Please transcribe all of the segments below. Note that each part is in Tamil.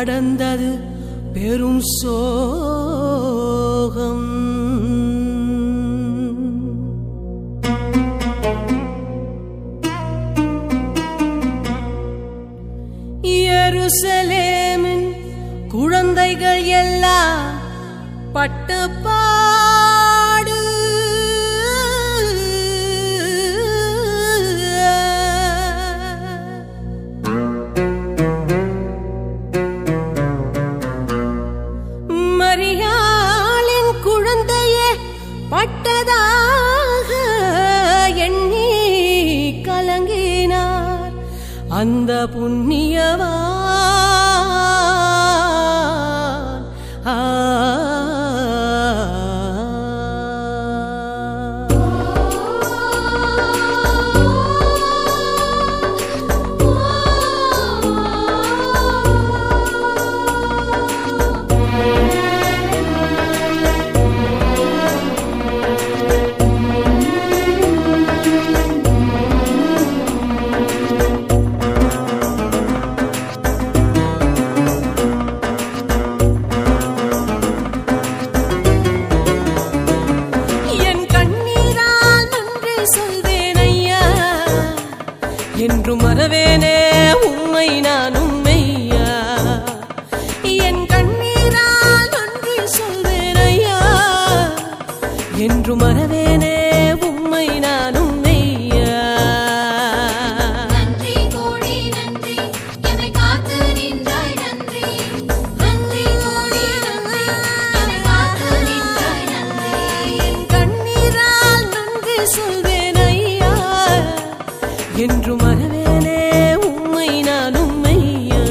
கடந்தது பெரும் சோகம் எருசலேமின் குழந்தைகள் எல்லாம் பட்டு பாடு மரியாளின் குழந்தையே பட்டதாக எண்ணி கலங்கினார் அந்த புண்ணியவான் ஆ என் கண்ணீரால் நன்றி சொல்வேன் ஐயா என்று மறவேனே உண்மை நான் உண்மையா என் கண்ணீரால் நன்றி சொல்வேன் ஐயா என்று மறவேனே உண்மை நான் உண்மையா நன்றி கோடி நன்றி என்னை காத்து நின்றாய் நன்றி நன்றி கோடி நன்றி என்னை காத்து நின்றாய் நன்றி என் கண்ணீரால் நன்றி சொல்வேன் ஐயா என்று மறவேனே உண்மை நான் உண்மையா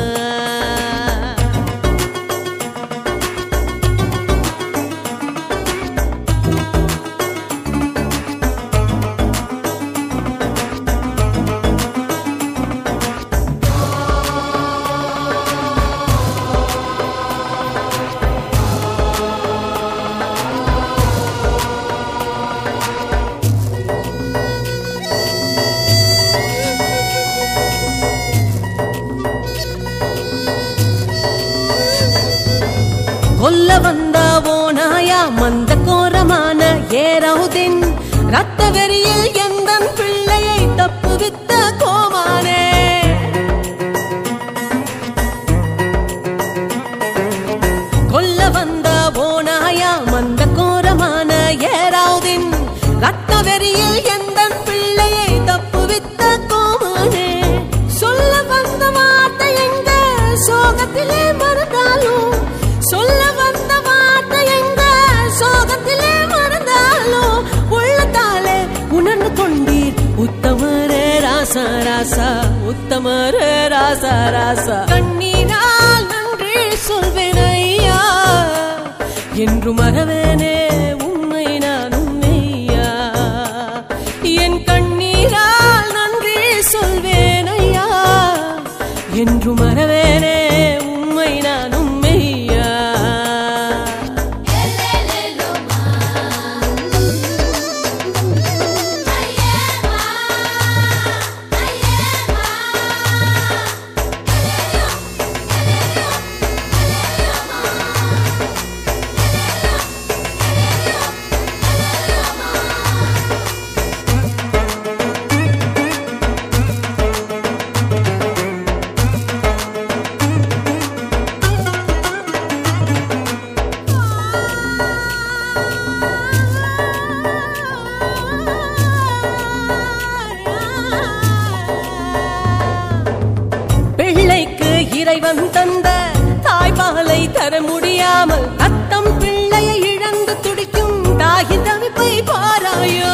கொல்ல வந்த ஓனாயா மந்த கோரமான ஏரவுதின் ரத்த வெறியில் எந்தன் பிள்ளையை தப்புவித்த கோமானே கொல்ல வந்த ஓனாயா மந்த கோரமான ஏராவுதின் ரத்த வெறியில் எந்தன் பிள்ளையை தப்புவித்த கோமானே சொல்ல வந்த வார்த்தை எங்க சோகத்திலே மறந்தாலும் சொல்ல வந்த வார்த்தை எங்க சோகத்திலே மறந்தாலும் உள்ளத்தாலே உணர்ந்து கொண்டீர் உத்தமரே ராசா ராசா உத்தமரே ராசா ராசா கண்ணீரால் நன்றி சொல்வேன் ஐயா என்று மறவேனே உண்மை நான் உண்மையா என் கண்ணீரால் நன்றி சொல்வேன் ஐயா என்று மறவேனே உண்மை நான் உண்மையா பிள்ளைக்கு இறைவன் தந்த தாய்ப்பாலை தர முடியாமல் தத்தம் பிள்ளையை இழந்து துடிக்கும் தாயின் தவிப்பை பாராயோ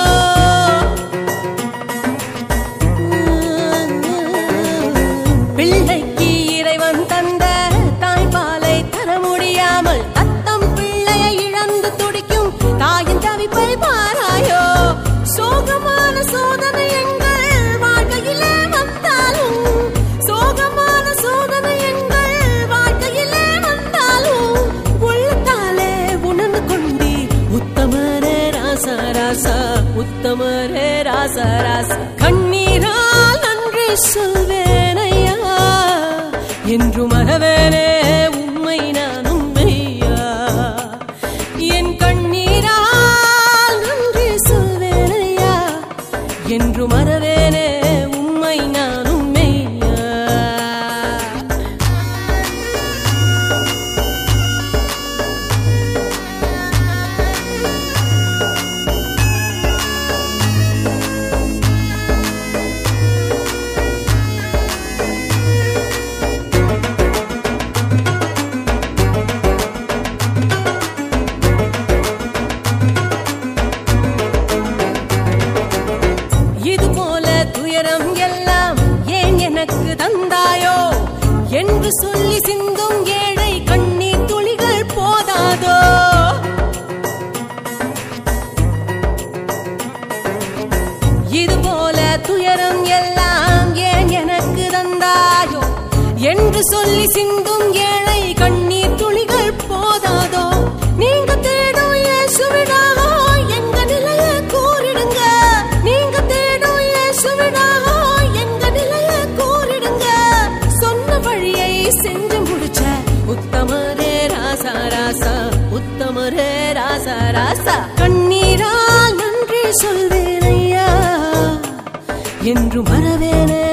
பிள்ளைக்கு இறைவன் தந்த தாய்ப்பாலை தர முடியாமல் தத்தம் பிள்ளையை இழந்து துடிக்கும் தாயின் தவிப்பை பாராயோ சோகமான சோதனை எங்கள் வாழ்க்கையிலே வந்தாலும் சோகமான சோதனை எங்கள் வாழ்க்கையிலே வந்தாலும் உள்ளத்தாலே உணர்ந்து கொண்டி உத்தமரே ராசா ராசா உத்தமரே ராசா ராசா கண்ணீரால் நன்றி சொல்வேன் ஐயா என்று மறவேனே தந்தாயோ என்று சொல்லி சிந்தும் ஏழை கண்ணீர் துளிகள் போதாதோ இதுபோல துயரம் எல்லாம் ஏன் எனக்கு தந்தாயோ என்று சொல்லி சிந்தும் ஏழை கண்ணீர் துளிகள் போதாதோ நீங்க தேடும் இயேசுவிடாகோ எங்க நிலைய கூறிடுங்க நீங்க தேடும் இயேசுவிடாகோ எங்க நிலைய கூறிடுங்க சொன்ன வழியை செஞ்சு முடிச்ச உத்தமரே ராசா ராசா உத்தமரே ராசா ராசா கண்ணீரால் நன்றி சொல்வேன் ஐயா என்று மறவேனே